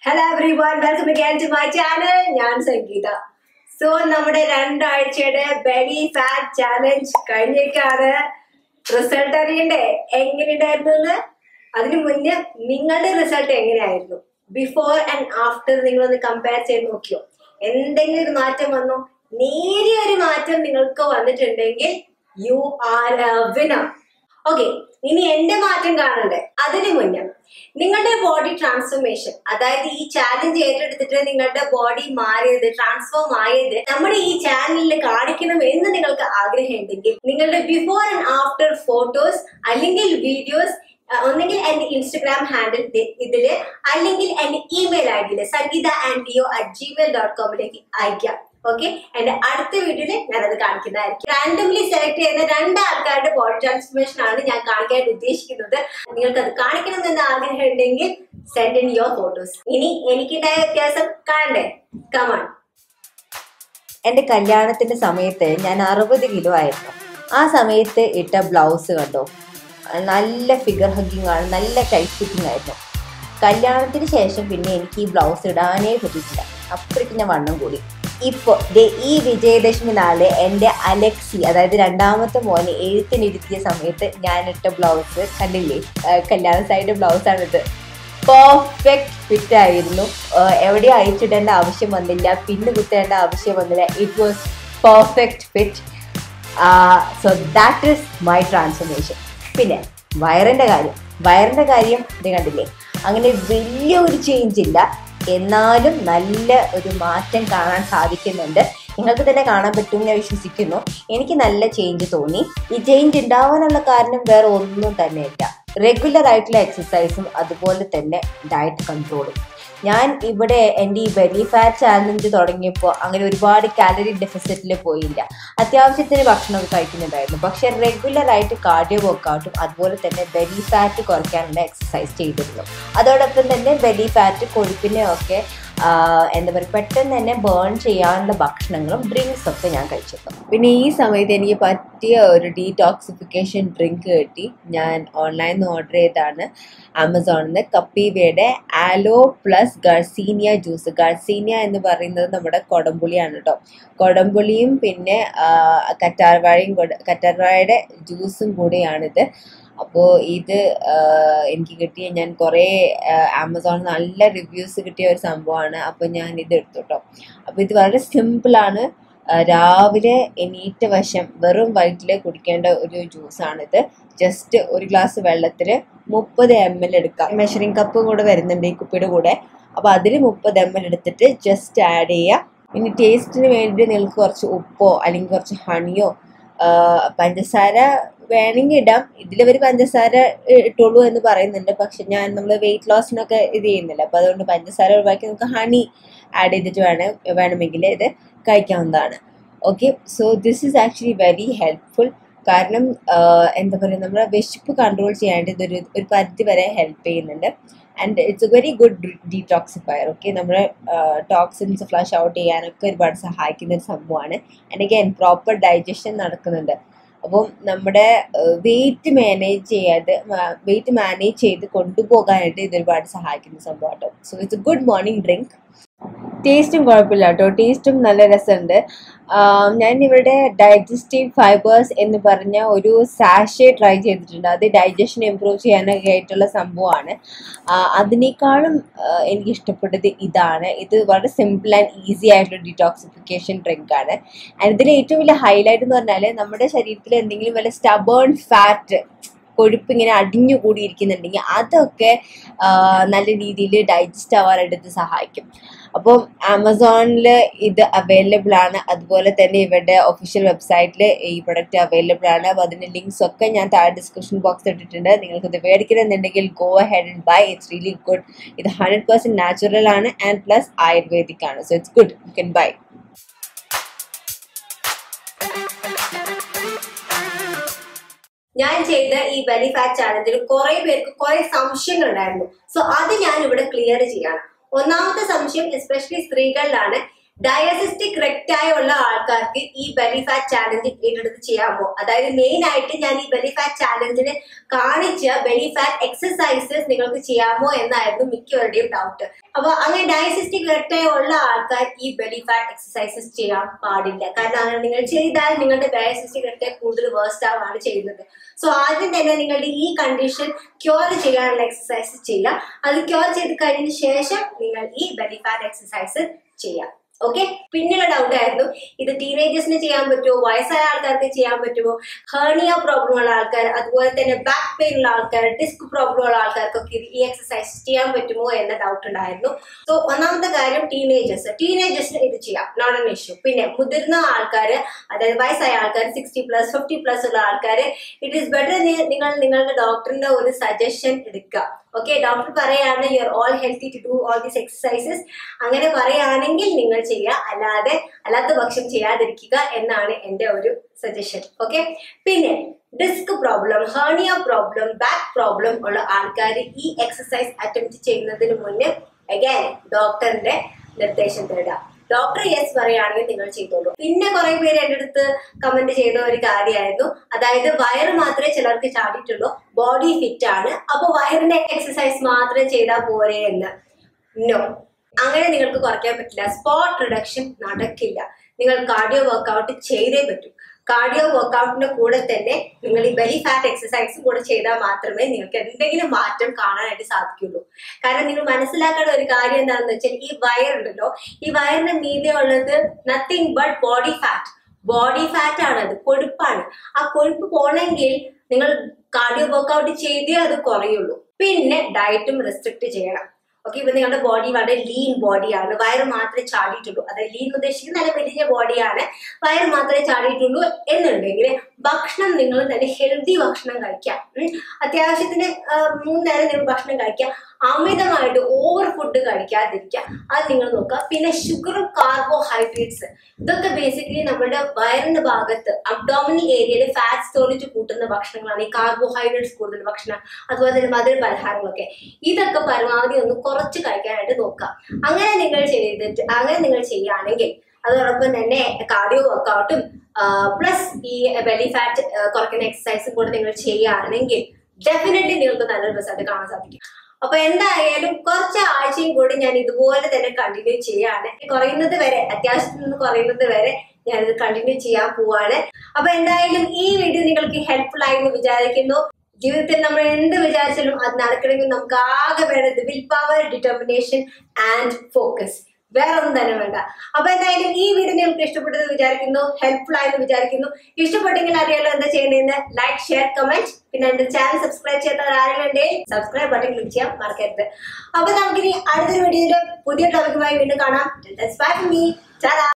Hello everyone welcome again to my channel ഞാൻ Sangeetha so നമ്മുടെ രണ്ടാഴ്ചയുടെ ബെലി ഫാറ്റ് ചാലഞ്ച് കഴിഞ്ഞേക്കാണ് റിസൾട്ട് അറിയണ്ടേ എങ്ങനെയുണ്ടായിരുന്നു എന്ന് അതിനു മുന്നേ നിങ്ങളുടെ റിസൾട്ട് എങ്ങനെയായിരുന്നു ബിഫോർ ആൻഡ് ആഫ്റ്റർ നിങ്ങളൊന്ന് കമ്പയർ ചെയ്ത് നോക്കിയോ എന്തെങ്കിലും ഒരു മാറ്റം വന്നോ നേരിയ ഒരു മാറ്റം നിങ്ങൾക്ക് വന്നിട്ടുണ്ടെങ്കിൽ യു ആർ വിനർ ഓക്കെ ഇനി എന്റെ മാറ്റം കാണണ്ടേ അതിനു മുന്നേ നിങ്ങളുടെ ബോഡി ട്രാൻസ്ഫോർമേഷൻ അതായത് ഈ ചാലഞ്ച് ഏറ്റെടുത്തിട്ട് നിങ്ങളുടെ ബോഡി മാറിയത് ട്രാൻസ്ഫോം ആയത് നമ്മുടെ ഈ ചാനലിൽ കാണിക്കണം എന്ന് നിങ്ങൾക്ക് ആഗ്രഹമുണ്ടെങ്കിൽ നിങ്ങളുടെ ബിഫോർ ആൻഡ് ആഫ്റ്റർ ഫോട്ടോസ് അല്ലെങ്കിൽ വീഡിയോസ് ഒന്നെങ്കിൽ എന്റെ ഇൻസ്റ്റഗ്രാം ഹാൻഡിൽ ഇതില് അല്ലെങ്കിൽ എന്റെ ഇമെയിൽ ഐ ഡിയില് Sangeetha and Leo at Gmail dot കോമിലേക്ക് അയക്കാം ഓക്കെ എന്റെ അടുത്ത വീഡിയോയിൽ ഞാനത് കാണിക്കുന്നതായിരിക്കും റാൻഡംലി സെലക്ട് ചെയ്യുന്ന രണ്ട് ആൾക്കാരുടെ ബോഡി ട്രാൻസ്ഫോർമേഷൻ ആണ് ഞാൻ കാണിക്കാൻ ഉദ്ദേശിക്കുന്നത് നിങ്ങൾക്ക് അത് കാണിക്കണം എന്ന് ആഗ്രഹം ഉണ്ടെങ്കിൽ സെൻഡ് ഇൻ യുവർ ഫോട്ടോസ് ഇനി എനിക്കുണ്ടായ വ്യത്യാസം കാണണ്ടേ കമാൺ എൻ്റെ കല്യാണത്തിന്റെ സമയത്ത് ഞാൻ അറുപത് കിലോ ആയിരുന്നു ആ സമയത്ത് ഇട്ട ബ്ലൗസ് കണ്ടോ നല്ല ഫിഗർ ഹഗ്ഗിങ് ആണ് നല്ല ടൈറ്റ് ഫിറ്റിംഗ് ആയിരുന്നു കല്യാണത്തിന് ശേഷം പിന്നെ എനിക്ക് ഈ ബ്ലൗസ് ഇടാനേ പറ്റിയിട്ടില്ല അപ്പോഴേക്കും ഞാൻ വണ്ണം കൂടി ഇപ്പോൾ ദേ ഈ വിജയദശമി നാള് എൻ്റെ അലക്സി അതായത് രണ്ടാമത്തെ മോനെ എഴുത്തിനിരുത്തിയ സമയത്ത് ഞാനിട്ട ബ്ലൗസ് കണ്ടില്ലേ ആ, കല്യാണ സൈഡ് ബ്ലൗസാണിത് പെർഫെക്റ്റ് ഫിറ്റ് ആയിരുന്നു ആഹ് എവിടെയും അയച്ചിടേണ്ട ആവശ്യം വന്നില്ല പിന്ന് കുത്തേണ്ട ആവശ്യം വന്നില്ല it was perfect fit so that is my transformation പിന്നെ വയറിൻ്റെ കാര്യം വയറിൻ്റെ കാര്യം ഇത് കണ്ടില്ലേ അങ്ങനെ വലിയൊരു ചേഞ്ച് ഇല്ല എന്നാലും നല്ല ഒരു മാറ്റം കാണാൻ സാധിക്കുന്നുണ്ട് നിങ്ങൾക്ക് തന്നെ കാണാൻ പറ്റും ഞാൻ വിശ്വസിക്കുന്നു എനിക്ക് നല്ല ചേഞ്ച് തോന്നി ഈ ചേഞ്ച് ഉണ്ടാവാനുള്ള കാരണം വേറെ ഒന്നും തന്നെയില്ല റെഗുലർ ആയിട്ടുള്ള എക്സസൈസും അതുപോലെ തന്നെ ഡയറ്റ് കൺട്രോളും ഞാൻ ഇവിടെ എൻ്റെ ഈ ബെലി ഫാറ്റ് ചാലഞ്ച് തുടങ്ങിയപ്പോൾ അങ്ങനെ ഒരുപാട് കാലറി ഡെഫിസിറ്റിൽ പോയില്ല അത്യാവശ്യത്തിന് ഭക്ഷണമൊക്കെ കഴിക്കുന്നുണ്ടായിരുന്നു പക്ഷെ റെഗുലർ ആയിട്ട് കാർഡിയോ വർക്കൗട്ടും അതുപോലെ തന്നെ ബെലി ഫാറ്റ് കുറയ്ക്കാനുള്ള എക്സസൈസ് ചെയ്തിരുന്നു അതോടൊപ്പം തന്നെ ബെലി ഫാറ്റ് കൊഴുപ്പിനെ ഒക്കെ ആഹ് എന്താ പറയുക പെട്ടെന്ന് തന്നെ ബേൺ ചെയ്യാനുള്ള ഭക്ഷണങ്ങളും ഡ്രിങ്ക്സ് ഒക്കെ ഞാൻ കഴിച്ചിരുന്നു പിന്നെ ഈ സമയത്ത് എനിക്ക് പറ്റിയ ഒരു ഡീടോക്സിഫിക്കേഷൻ ഡ്രിങ്ക് കിട്ടി ഞാൻ ഓൺലൈനിൽ നിന്ന് ഓർഡർ ചെയ്താണ് ആമസോണിൽ നിന്ന് കപ്പീവയുടെ ആലോ പ്ലസ് ഗർസീനിയ ജ്യൂസ് ഗർസീനിയ എന്ന് പറയുന്നത് നമ്മുടെ കൊടംപുളിയാണ് കേട്ടോ കൊടംപുളിയും പിന്നെ ആഹ് കറ്റാർവാഴയും കൂടെ കറ്റാർവാഴയുടെ ജ്യൂസും കൂടിയാണിത് അപ്പോൾ ഇത് ആഹ് എനിക്ക് കിട്ടിയ ഞാൻ കുറേ ആമസോണിൽ നല്ല റിവ്യൂസ് കിട്ടിയ ഒരു സംഭവമാണ് അപ്പോൾ ഞാൻ ഇത് എടുത്തു കേട്ടോ അപ്പോൾ ഇത് വളരെ സിമ്പിളാണ് രാവിലെ എണീറ്റ വശം വെറും വയറ്റിൽ കുടിക്കേണ്ട ഒരു ജ്യൂസാണിത് ജസ്റ്റ് ഒരു ഗ്ലാസ് വെള്ളത്തിൽ മുപ്പത് എം എൽ എടുക്കാം മെഷറിംഗ് കപ്പും കൂടെ വരുന്നുണ്ട് ഈ കുപ്പിയുടെ കൂടെ അപ്പോൾ അതിൽ മുപ്പത് എം എൽ എടുത്തിട്ട് ജസ്റ്റ് ആഡ് ചെയ്യുക ഇനി ടേസ്റ്റിന് വേണ്ടി നിങ്ങൾക്ക് കുറച്ച് ഉപ്പോ അല്ലെങ്കിൽ കുറച്ച് ഹണിയോ പഞ്ചസാര വേണമെങ്കിൽ ഇടാം ഇതിലവർ പഞ്ചസാര ഇട്ടോളൂ എന്ന് പറയുന്നുണ്ട് പക്ഷെ ഞാൻ നമ്മൾ വെയിറ്റ് ലോസിനൊക്കെ ഇത് ചെയ്യുന്നില്ല അപ്പോൾ അതുകൊണ്ട് പഞ്ചസാര ഒഴിവാക്കി നമുക്ക് ഹണി ആഡ് ചെയ്തിട്ട് വേണം വേണമെങ്കിൽ ഇത് കഴിക്കാവുന്നതാണ് okay so this is actually very helpful കാരണം ആഹ് എന്താ പറയുക നമ്മുടെ വിശപ്പ് കൺട്രോൾ ചെയ്യാണ്ട് ഇതൊരു ഒരു പരിധി വരെ ഹെൽപ്പ് ചെയ്യുന്നുണ്ട് and it's a very good detoxifier okay നമ്മുടെ ടോക്സിൻസ് ഫ്ലഷ് ഔട്ട് ചെയ്യാനൊക്കെ ഒരുപാട് സഹായിക്കുന്ന ഒരു സംഭവമാണ് ആൻഡ് അഗൈൻ പ്രോപ്പർ ഡൈജഷൻ നടക്കുന്നുണ്ട് അപ്പം നമ്മുടെ വെയിറ്റ് മാനേജ് ചെയ്യാതെ വെയിറ്റ് മാനേജ് ചെയ്ത് കൊണ്ടുപോകാനായിട്ട് ഇത് ഒരുപാട് സഹായിക്കുന്ന സംഭവം കേട്ടോ so it's a good morning drink ടേസ്റ്റും കുഴപ്പമില്ല കേട്ടോ ടേസ്റ്റും നല്ല രസമുണ്ട് ആം, ഞാൻ ഇവിടെ ഡൈജസ്റ്റീവ് ഫൈബേഴ്സ് എന്ന് പറഞ്ഞ ഒരു സാഷെ ട്രൈ ചെയ്തിട്ടുണ്ട് അത് ഡൈജഷൻ ഇമ്പ്രൂവ് ചെയ്യാനൊക്കെ ആയിട്ടുള്ള സംഭവമാണ് ആ, അതിനേക്കാളും ആ, എനിക്ക് ഇഷ്ടപ്പെട്ടത് ഇതാണ് ഇത് വളരെ സിമ്പിൾ ആൻഡ് ഈസി ആയിട്ടുള്ള ഡിറ്റോക്സിഫിക്കേഷൻ ഡ്രിങ്ക് ആണ് ആൻഡ് ഇതിൽ ഏറ്റവും വലിയ ഹൈലൈറ്റ് എന്ന് പറഞ്ഞാൽ നമ്മുടെ ശരീരത്തിൽ എന്തെങ്കിലും വല്ല സ്റ്റബേൺ ഫാറ്റ് കൊഴുപ്പ് ഇങ്ങനെ അടിഞ്ഞു കൂടിയിരിക്കുന്നുണ്ടെങ്കിൽ അതൊക്കെ ആ, നല്ല രീതിയിൽ ഡൈജസ്റ്റ് ആവാനായിട്ട് ഇത് സഹായിക്കും അപ്പം ആമസോണിൽ ഇത് അവൈലബിൾ ആണ് അതുപോലെ തന്നെ ഇവരുടെ ഒഫീഷ്യൽ വെബ്സൈറ്റിൽ ഈ പ്രൊഡക്റ്റ് അവൈലബിൾ ആണ് അപ്പോൾ അതിൻ്റെ ലിങ്ക്സ് ഒക്കെ ഞാൻ താഴെ ഡിസ്ക്രിപ്ഷൻ ബോക്സ് ഇട്ടിട്ടുണ്ട് നിങ്ങൾക്ക് ഇത് മേടിക്കണമെന്നുണ്ടെങ്കിൽ go ahead and buy it's really good ഇത് ഹൺഡ്രഡ് പെർസെൻറ്റ് നാച്ചുറൽ ആണ് ആൻഡ് പ്ലസ് ആയുർവേദിക് ആണ് so it's good you can buy ഞാൻ ചെയ്ത ഈ ബെലി ഫാറ്റ് ചാലഞ്ചിൽ കുറെ പേർക്ക് കുറെ സംശയങ്ങൾ ഉണ്ടായിരുന്നു സോ അത് ഞാൻ ഇവിടെ ക്ലിയർ ചെയ്യാണ് ഒന്നാമത്തെ സംശയം എസ്പെഷ്യലി സ്ത്രീകളിലാണ് ഡയസിസ്റ്റിക് റെക്റ്റായി ഉള്ള ആൾക്കാർക്ക് ഈ ബെലി ഫാറ്റ് ചാലഞ്ച് ഏറ്റെടുത്ത് ചെയ്യാമോ അതായത് മെയിൻ ആയിട്ട് ഞാൻ ഈ ബെലി ഫാറ്റ് ചാലഞ്ചിന് കാണിച്ച ബെലി ഫാറ്റ് എക്സസൈസസ് നിങ്ങൾക്ക് ചെയ്യാമോ എന്നായിരുന്നു മിക്കവരുടെയും ഡൗട്ട് അപ്പൊ അങ്ങനെ ഡയസിസ്റ്റിക് റെക്റ്റായി ഉള്ള ആൾക്കാർ ഈ ബെലി ഫാറ്റ് എക്സസൈസസ് ചെയ്യാൻ പാടില്ല കാരണം അങ്ങനെ നിങ്ങൾ ചെയ്താൽ നിങ്ങളുടെ ഡയസിസ്റ്റിക് റെക്റ്റായി കൂടുതൽ വേസ്റ്റ് ആവാണ് ചെയ്യുന്നത് സോ ആദ്യം തന്നെ നിങ്ങളുടെ ഈ കണ്ടീഷൻ ക്യൂർ ചെയ്യാനുള്ള എക്സസൈസ് ചെയ്യുക അത് ക്യൂർ ചെയ്ത് കഴിഞ്ഞതിന് ശേഷം നിങ്ങൾ ഈ ബെലി ഫാറ്റ് എക്സസൈസ് ചെയ്യാം ഓക്കെ പിന്നെയുള്ള ഡൗട്ട് ആയിരുന്നു ഇത് ടീനേജേഴ്സിന് ചെയ്യാൻ പറ്റുമോ വയസ്സായ ആൾക്കാർക്ക് ചെയ്യാൻ പറ്റുമോ ഹേർണിയ പ്രോബ്ലം ഉള്ള ആൾക്കാർ അതുപോലെ തന്നെ ബാക്ക് പെയിൻ ഉള്ള ആൾക്കാർ ഡിസ്ക് പ്രോബ്ലം ഉള്ള ആൾക്കാർക്കൊക്കെ ഇത് ഈ എക്സസൈസ് ചെയ്യാൻ പറ്റുമോ എന്ന ഡൗട്ട് ഉണ്ടായിരുന്നു സോ ഒന്നാമത്തെ കാര്യം ടീനേജേഴ്സ് ടീനേജേഴ്സിന് ഇത് ചെയ്യാം നോട്ട് എൻ ഇഷ്യൂ പിന്നെ മുതിർന്ന ആൾക്കാർ അതായത് വയസ്സായ ആൾക്കാർ സിക്സ്റ്റി പ്ലസ് ഫിഫ്റ്റി പ്ലസ് ഉള്ള ആൾക്കാർ ഇറ്റ് ഈസ് ബെറ്റർ നിങ്ങൾ നിങ്ങളുടെ ഡോക്ടറിന്റെ ഒരു സജഷൻ എടുക്കുക ഓക്കെ ഡോക്ടർ പറയാണ് you are all healthy to do all these exercises അങ്ങനെ പറയുകയാണെങ്കിൽ നിങ്ങൾ ചെയ്യുക അല്ലാതെ അല്ലാത്ത പക്ഷം ചെയ്യാതിരിക്കുക എന്നാണ് എൻ്റെ ഒരു സജഷൻ ഓക്കെ പിന്നെ disc problem hernia problem back problem ഉള്ള ആൾക്കാർ ഈ എക്സസൈസ് അറ്റംപ്റ്റ് ചെയ്യുന്നതിന് മുന്നേ അഗൈൻ ഡോക്ടറിന്റെ നിർദ്ദേശം തേടുക ഡോക്ടർ യെസ് പറയുകയാണെങ്കിൽ നിങ്ങൾ ചെയ്തോളൂ പിന്നെ കുറെ പേര് എൻ്റെ അടുത്ത് കമന്റ് ചെയ്ത ഒരു കാര്യമായിരുന്നു അതായത് വയറ് മാത്രമേ ചിലർക്ക് ചാടിയിട്ടുള്ളൂ ബോഡി ഫിറ്റ് ആണ് അപ്പൊ വയറിന്റെ എക്സസൈസ് മാത്രം ചെയ്താൽ പോരെ എന്ന് നോ അങ്ങനെ നിങ്ങൾക്ക് കുറയ്ക്കാൻ പറ്റില്ല സ്പോട്ട് റിഡക്ഷൻ നടക്കില്ല നിങ്ങൾ കാർഡിയോ വർക്കൗട്ട് ചെയ്തേ പറ്റൂ കാർഡിയോ വർക്കൗട്ടിന്റെ കൂടെ തന്നെ നിങ്ങൾ ഈ ബെലി ഫാറ്റ് എക്സസൈസും കൂടെ ചെയ്താൽ മാത്രമേ നിങ്ങൾക്ക് എന്തെങ്കിലും മാറ്റം കാണാനായിട്ട് സാധിക്കുള്ളൂ കാരണം നിങ്ങൾ മനസ്സിലാക്കേണ്ട ഒരു കാര്യം എന്താണെന്ന് വെച്ചാൽ ഈ വയറുണ്ടല്ലോ ഈ വയറിന് മീതെ ഉള്ളത് nothing but body fat body fat ആണ് അത് കൊഴുപ്പാണ് ആ കൊഴുപ്പ് പോണെങ്കിൽ നിങ്ങൾ കാർഡിയോ വർക്കൗട്ട് ചെയ്തേ അത് കുറയുള്ളൂ പിന്നെ ഡയറ്റും റെസ്ട്രിക്ട് ചെയ്യണം ഓക്കെ ഇപ്പൊ നിങ്ങളുടെ ബോഡി വളരെ ലീൻ ബോഡിയാണ് വയറ് മാത്രമേ ചാടിയിട്ടുള്ളൂ അതായത് ലീൻ ഉദ്ദേശിക്കുന്നത് നല്ല മെലിഞ്ഞ ബോഡിയാണ് വയറ് മാത്രമേ ചാടിയിട്ടുള്ളൂ എന്നുണ്ടെങ്കിൽ ഭക്ഷണം നിങ്ങൾ നല്ല ഹെൽത്തി ഭക്ഷണം കഴിക്കാം ഉം. അത്യാവശ്യത്തിന് ആ, മൂന്ന് നേരം നിങ്ങൾ ഭക്ഷണം കഴിക്കാം അമിതമായിട്ട് ഓവർ ഫുഡ് കഴിക്കാതിരിക്കുക അത് നിങ്ങൾ നോക്കുക പിന്നെ ഷുഗറും കാർബോഹൈഡ്രേറ്റ്സ് ഇതൊക്കെ ബേസിക്കലി നമ്മുടെ വയറിന്റെ ഭാഗത്ത് അബ്ഡോമിനൽ ഏരിയയിൽ ഫാറ്റ് സ്റ്റോറേജ് കൂട്ടുന്ന ഭക്ഷണങ്ങളാണ് ഈ കാർബോഹൈഡ്രേറ്റ്സ് കൂടുതൽ ഭക്ഷണം അതുപോലെ തന്നെ മധുര പലഹാരങ്ങളൊക്കെ ഇതൊക്കെ പരമാവധി ഒന്ന് കുറച്ച് കഴിക്കാനായിട്ട് നോക്കുക അങ്ങനെ നിങ്ങൾ ചെയ്തിട്ട് അങ്ങനെ നിങ്ങൾ ചെയ്യുകയാണെങ്കിൽ അതോടൊപ്പം തന്നെ കാർഡിയോ വർക്കൗട്ടും പ്ലസ് ഈ ബെലി ഫാറ്റ് കുറയ്ക്കുന്ന എക്സസൈസും കൂടെ നിങ്ങൾ ചെയ്യുകയാണെങ്കിൽ ഡെഫിനറ്റ്ലി നിങ്ങൾക്ക് നല്ലൊരു റിസൾട്ട് കാണാൻ സാധിക്കും അപ്പൊ എന്തായാലും കുറച്ച് ആഴ്ചയും കൂടി ഞാൻ ഇതുപോലെ തന്നെ കണ്ടിന്യൂ ചെയ്യാണ് കുറയുന്നത് വരെ അത്യാവശ്യത്തിൽ നിന്ന് കുറയുന്നത് വരെ ഞാനിത് കണ്ടിന്യൂ ചെയ്യാൻ പോവാണ് അപ്പൊ എന്തായാലും ഈ വീഡിയോ നിങ്ങൾക്ക് ഹെൽപ്ഫുൾ ആയി എന്ന് വിചാരിക്കുന്നു ജീവിതത്തിൽ നമ്മൾ എന്ത് വിചാരിച്ചാലും അത് നടക്കണമെങ്കിൽ നമുക്ക് ആകെ വേണ്ടത് willpower determination and focus വേറെ ഒന്നും തന്നെ വേണ്ട അപ്പൊ എന്തായാലും ഈ വീഡിയോ നിങ്ങൾക്ക് ഇഷ്ടപ്പെട്ടത് വിചാരിക്കുന്നു ഹെൽപ്ഫുൾ ആയെന്ന് വിചാരിക്കുന്നു ഇഷ്ടപ്പെട്ടെങ്കിൽ അറിയാലോ എന്താ ചെയ്യേണ്ടതെന്ന് ലൈക്ക് ഷെയർ കമന്റ് പിന്നെ എന്റെ ചാനൽ സബ്സ്ക്രൈബ് ചെയ്യാത്തവർ ആരെങ്കിലും ഉണ്ടെങ്കിൽ സബ്സ്ക്രൈബ് ബട്ടൺ ക്ലിക്ക് ചെയ്യാൻ മറക്കരുത് അപ്പൊ നമുക്കിനി അടുത്തൊരു വീഡിയോയില് പുതിയ ടോപ്പിക്കുമായി വീണ്ടും കാണാം ബൈ മീ ചാ